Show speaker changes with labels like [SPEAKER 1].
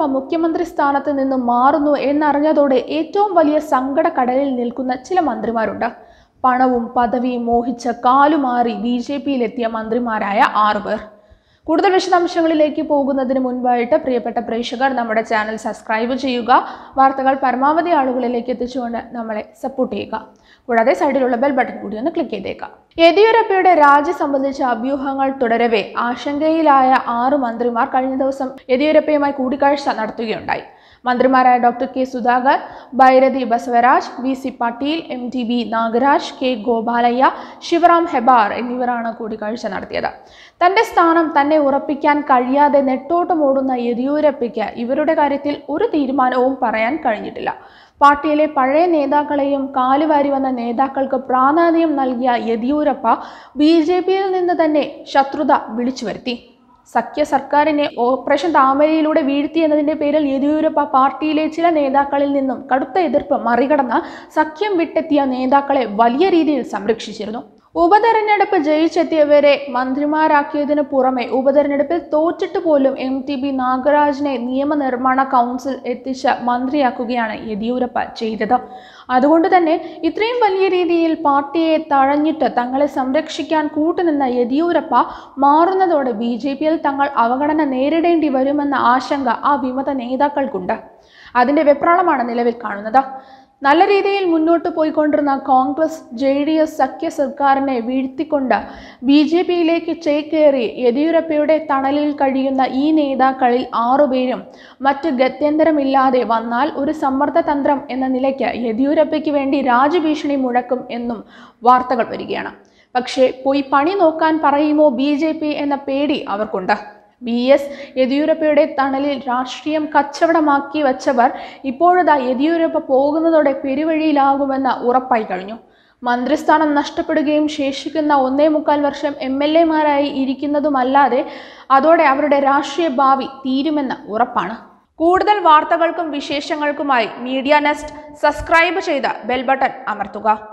[SPEAKER 1] മുഖ്യമന്ത്രി സ്ഥാനത്ത് നിന്ന് മാറുന്നു എന്നറിഞ്ഞതോടെ ഏറ്റവും വലിയ സങ്കട കടലിൽ നിൽക്കുന്ന ചില മന്ത്രിമാരുണ്ട് പണവും പദവിയും മോഹിച്ച് കാലുമാറി ബി ജെ പിയിലെത്തിയ മന്ത്രിമാരായ ആറുപേർ കൂടുതൽ വിശദാംശങ്ങളിലേക്ക് പോകുന്നതിന് മുൻപായിട്ട് പ്രിയപ്പെട്ട പ്രേക്ഷകർ നമ്മുടെ ചാനൽ സബ്സ്ക്രൈബ് ചെയ്യുക വാർത്തകൾ പരമാവധി ആളുകളിലേക്ക് എത്തിച്ചുകൊണ്ട് നമ്മളെ സപ്പോർട്ട് ചെയ്യുക കൂടാതെ സൈഡിലുള്ള ബെൽ ബട്ടൺ കൂടി ഒന്ന് ക്ലിക്ക് ചെയ്തേക്കാം യെദ്യൂരപ്പയുടെ രാജി സംബന്ധിച്ച അഭ്യൂഹങ്ങൾ തുടരവെ ആശങ്കയിലായ ആറ് മന്ത്രിമാർ കഴിഞ്ഞ ദിവസം യെദ്യൂരപ്പയുമായി കൂടിക്കാഴ്ച നടത്തുകയുണ്ടായി മന്ത്രിമാരായ doctor K Sudhakar Byrathi Basavaraj V C Patil M T B Nagaraj K Gopalaiah Shivaram Hebbar എന്നിവരാണ് കൂടിക്കാഴ്ച നടത്തിയത് തന്റെ സ്ഥാനം തന്നെ ഉറപ്പിക്കാൻ കഴിയാതെ നെട്ടോട്ടമോടുന്ന യെദ്യൂരപ്പയ്ക്ക് ഇവരുടെ കാര്യത്തിൽ ഒരു തീരുമാനവും പറയാൻ കഴിഞ്ഞിട്ടില്ല പാർട്ടിയിലെ പഴയ നേതാക്കളെയും കാലുവാരി വന്ന നേതാക്കൾക്ക് പ്രാധാന്യം നൽകിയ യെദ്യൂരപ്പ ബി ജെ പിയിൽ നിന്ന് തന്നെ ശത്രുത വിളിച്ചു വരുത്തി സഖ്യ സർക്കാരിനെ ഓപ്പറേഷൻ താമരയിലൂടെ വീഴ്ത്തി എന്നതിന്റെ പേരിൽ യെദ്യൂരപ്പ പാർട്ടിയിലെ ചില നേതാക്കളിൽ നിന്നും കടുത്ത എതിർപ്പ് മറികടന്ന് സഖ്യം വിട്ടെത്തിയ നേതാക്കളെ വലിയ രീതിയിൽ സംരക്ഷിച്ചിരുന്നു ഉപതെരഞ്ഞെടുപ്പ് ജയിച്ചെത്തിയവരെ മന്ത്രിമാരാക്കിയതിനു പുറമെ ഉപതെരഞ്ഞെടുപ്പിൽ തോറ്റിട്ട് പോലും എം ടി ബി നാഗരാജിനെ നിയമനിർമ്മാണ കൗൺസിൽ എത്തിച്ച് മന്ത്രിയാക്കുകയാണ് യെദ്യൂരപ്പ ചെയ്തത് അതുകൊണ്ട് തന്നെ ഇത്രയും വലിയ രീതിയിൽ പാർട്ടിയെ തഴഞ്ഞിട്ട് തങ്ങളെ സംരക്ഷിക്കാൻ കൂട്ടുനിന്ന യെദ്യൂരപ്പ മാറുന്നതോടെ ബി ജെ പിയിൽ തങ്ങൾ അവഗണന നേരിടേണ്ടി വരുമെന്ന ആശങ്ക ആ വിമത നേതാക്കൾക്കുണ്ട് അതിന്റെ വെപ്രാളമാണ് നിലവിൽ കാണുന്നത് നല്ല രീതിയിൽ മുന്നോട്ട് പോയിക്കൊണ്ടിരുന്ന കോൺഗ്രസ് ജെ ഡി എസ് സഖ്യ സർക്കാരിനെ വീഴ്ത്തിക്കൊണ്ട് ബി ജെ പിയിലേക്ക് ചേക്കേറി യെദ്യൂരപ്പയുടെ തണലിൽ കഴിയുന്ന ഈ നേതാക്കളിൽ ആറുപേരും മറ്റ് ഗത്യന്തരമില്ലാതെ വന്നാൽ ഒരു സമ്മർദ്ദ തന്ത്രം എന്ന നിലയ്ക്ക് യെദ്യൂരപ്പയ്ക്ക് വേണ്ടി രാജ്യഭീഷണി മുഴക്കും എന്നും വാർത്തകൾ വരികയാണ് പക്ഷേ പോയി പണി നോക്കാൻ പറയുമോ ബി എന്ന പേടി അവർക്കുണ്ട് ബി എസ് യെദ്യൂരപ്പയുടെ തണലിൽ രാഷ്ട്രീയം കച്ചവടമാക്കി വച്ചവർ ഇപ്പോഴതാ യെദ്യൂരപ്പ പോകുന്നതോടെ പെരുവഴിയിലാകുമെന്ന് ഉറപ്പായി കഴിഞ്ഞു മന്ത്രിസ്ഥാനം നഷ്ടപ്പെടുകയും ശേഷിക്കുന്ന ഒന്നേ മുക്കാൽ വർഷം എം എൽ എമാരായി ഇരിക്കുന്നതുമല്ലാതെ അതോടെ അവരുടെ രാഷ്ട്രീയ ഭാവി തീരുമെന്ന് ഉറപ്പാണ് കൂടുതൽ വാർത്തകൾക്കും വിശേഷങ്ങൾക്കുമായി മീഡിയ നെസ്റ്റ് സബ്സ്ക്രൈബ് ചെയ്ത് ബെൽ ബട്ടൺ അമർത്തുക